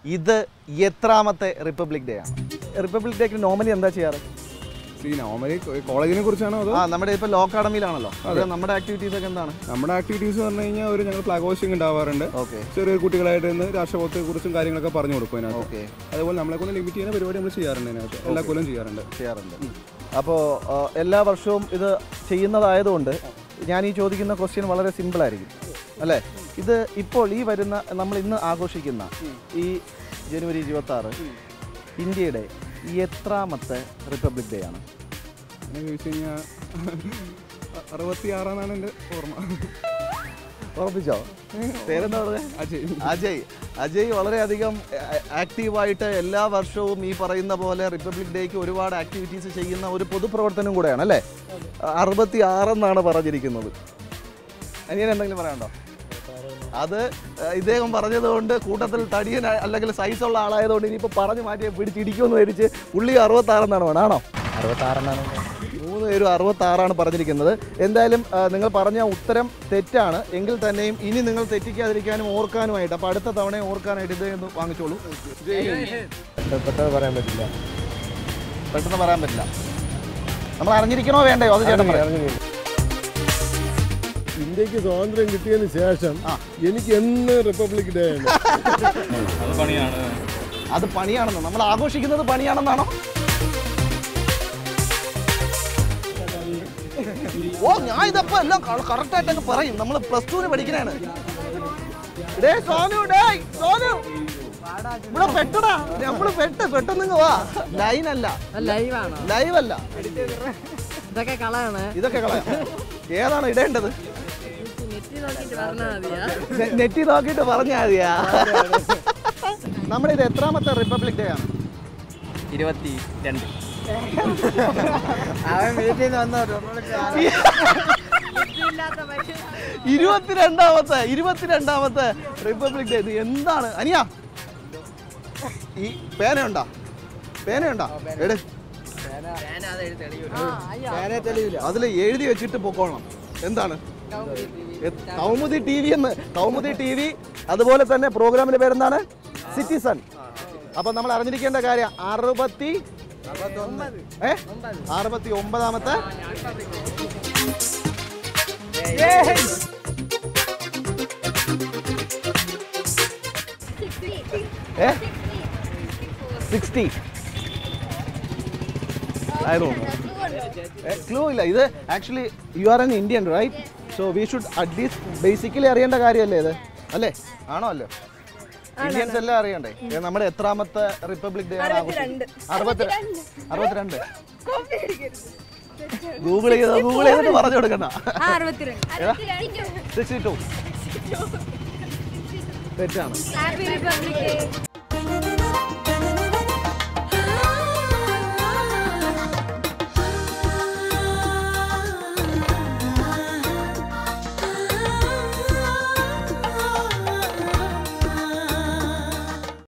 ഇത് എത്രാമത്തെ republic day ആണ് റിപ്പബ്ലിക് ഡേക്ക് നോർമലി എന്താ ചെയ്യാറ് ഈ നോർമലി കോളേജിനെ കുറിച്ചാണോ അതോ ആ നമ്മുടെ ഇപ്പോൾ ലോ അക്കാഡമിയിലാണല്ലോ അത് നമ്മുടെ ആക്ടിവിറ്റീസ് ഒക്കെ എന്താണ് നമ്മുടെ ആക്ടിവിറ്റീസ് പറഞ്ഞു കഴിഞ്ഞാൽ ഒരു ഞങ്ങൾ ഫ്ലാഗ് ഹോസ്റ്റിംഗ് ഉണ്ടാവാറുണ്ട് ഓക്കെ ചെറിയ കുട്ടികളായിട്ട് നിന്ന് രാഷ്ട്രബോധത്തെ കുറിച്ചും കാര്യങ്ങളൊക്കെ പറഞ്ഞു കൊടുക്കും അതിനകത്ത് ഓക്കെ അതുപോലെ നമ്മളെ കൊണ്ട് ലിമിറ്റ് ചെയ്യുന്ന പരിപാടി നമ്മൾ ചെയ്യാറുണ്ട് അതിനകത്ത് എല്ലാ കൊല്ലം ചെയ്യാറുണ്ട് ചെയ്യാറുണ്ട് അപ്പോൾ എല്ലാ വർഷവും ഇത് ചെയ്യുന്നതായതുകൊണ്ട് ഞാൻ ഈ ചോദിക്കുന്ന ക്വസ്റ്റ്യൻ വളരെ സിമ്പിൾ ആയിരിക്കും അല്ലേ ഇത് ഇപ്പോൾ ഈ വരുന്ന നമ്മൾ ഇന്ന് ആഘോഷിക്കുന്ന ഈ ജനുവരി ഇരുപത്തി ആറ് ഇന്ത്യയുടെ എത്രാമത്തെ റിപ്പബ്ലിക് ഡേ ആണ് അങ്ങനെ ചോദിച്ചു കഴിഞ്ഞാൽ അറുപത്തി ആറാന്നാണ് എൻ്റെ ഓർമ്മ ഉറപ്പിച്ചോ പേരെന്താ പറഞ്ഞത് അജയ് അജയ് അജയ് വളരെയധികം ആക്റ്റീവായിട്ട് എല്ലാ വർഷവും ഈ പറയുന്ന പോലെ റിപ്പബ്ലിക് ഡേക്ക് ഒരുപാട് ആക്ടിവിറ്റീസ് ചെയ്യുന്ന ഒരു പൊതുപ്രവർത്തനം കൂടെയാണ് അല്ലേ അറുപത്തി ആറെന്നാണ് പറഞ്ഞിരിക്കുന്നത് അനിയൻ എന്തെങ്കിലും പറയാനുണ്ടോ അത് ഏഹ്, ഇദ്ദേഹം പറഞ്ഞതുകൊണ്ട് കൂട്ടത്തിൽ തടിയൻ അല്ലെങ്കിൽ സൈസുള്ള ആളായതുകൊണ്ട് ഇനിയിപ്പോൾ പറഞ്ഞു മാറ്റി പിടിച്ചിടിക്കുമെന്ന് ധരിച്ച് പുള്ളി അറുപത്താറെന്നാണ് വേണം ആണോ അറുപത്താറെണ്ണാണ് മൂന്ന് പേരും അറുപത്താറാണ് പറഞ്ഞിരിക്കുന്നത് എന്തായാലും ആ, നിങ്ങൾ പറഞ്ഞ ഉത്തരം തെറ്റാണ് എങ്കിൽ തന്നെയും ഇനി നിങ്ങൾ തെറ്റിക്കാതിരിക്കാനും ഓർക്കാനുമായിട്ട് അപ്പോൾ അടുത്ത തവണ ഓർക്കാനായിട്ട് ഇത് ഒന്ന് വാങ്ങിച്ചോളൂ പെട്ടെന്ന് പറയാൻ പറ്റില്ല പെട്ടെന്ന് പറയാൻ പറ്റില്ല നമ്മൾ അറിഞ്ഞിരിക്കണോ വേണ്ടയോ അത് ചേട്ടൻ പറയാം ഇന്ത്യക്ക് സ്വാതന്ത്ര്യം കിട്ടിയതിന് ശേഷം എനിക്ക് എന്ന് റിപ്പബ്ലിക് ഡേ ആണ് അത് പണിയാണെന്ന് നമ്മൾ ആഘോഷിക്കുന്നത് പണിയാണെന്നാണോ ഓ ഞാൻ ഇതപ്പോ എല്ലാം കറക്റ്റ് ആയിട്ട് അങ്ങ് പറയും നമ്മൾ പ്ലസ് ടുവിന് പഠിക്കണാണ് ഡേ സോനു ഡേ സോനു ഇവിടെ പെട്ടടാ നമ്മള് പെട്ട് പെട്ടെന്ന് വാ ലൈൻ അല്ല ലൈവാണോ ലൈവ് അല്ല ഇതൊക്കെ കളയാണ് ഇതൊക്കെ കളയാം ഏതാണ് ഇടേണ്ടത് നെറ്റി നോക്കിട്ട് പറഞ്ഞാൽ മതിയാ നെ- നെറ്റി നോക്കിയിട്ട് പറഞ്ഞാൽ മതിയാ നമ്മുടെ ഇത് എത്രാമത്തെ റിപ്പബ്ലിക് ഡേ ആണ് ഇരുപത്തി രണ്ട് അവൻ വീട്ടിൽ നിന്ന് വന്നോട്ടോ ഇരുപത്തിരണ്ടാമത്തെ ഇരുപത്തിരണ്ടാമത്തെ റിപ്പബ്ലിക് ഡേ ഇത് എന്താണ് അനിയ ഈ പേനയുണ്ടോ പേനയുണ്ടോ എട് അതിൽ എഴുതി വെച്ചിട്ട് പൊക്കോളണം എന്താണ് എ- കൗമുദി ടി വി എന്ന് കൗമുദി ടി വി അതുപോലെ തന്നെ പ്രോഗ്രാമിന്റെ പേരെന്താണ് സിറ്റിസൺ അപ്പൊ നമ്മൾ അറിഞ്ഞിരിക്കേണ്ട കാര്യം അറുപത്തി ഏ അറുപത്തി ഒമ്പതാമത്തെ ഏ സിക്സ്റ്റി ക്ലൂ ഇല്ല ഇത് actually you are an Indian right so we should at least basically അറിയേണ്ട കാര്യമല്ലേ ഇത് അല്ലേ ആണോ അല്ലോ ഇന്ത്യൻസ് എല്ലാം അറിയണ്ടേ ഇത് നമ്മുടെ എത്രാമത്തെ റിപ്പബ്ലിക് ഡേ ആണ് ആഘോഷിക്കുന്നത് അറുപത്തിരണ്ട് അറുപത്തിരണ്ട് ഗൂഗിൾ ചെയ്ത് ഗൂഗിൾ ചെയ്തിട്ട് പറഞ്ഞു കൊടുക്കണ്ട സിക്സ്റ്റി ടു തെറ്റാണ് ഹാപ്പി റിപ്പബ്ലിക് ഡേ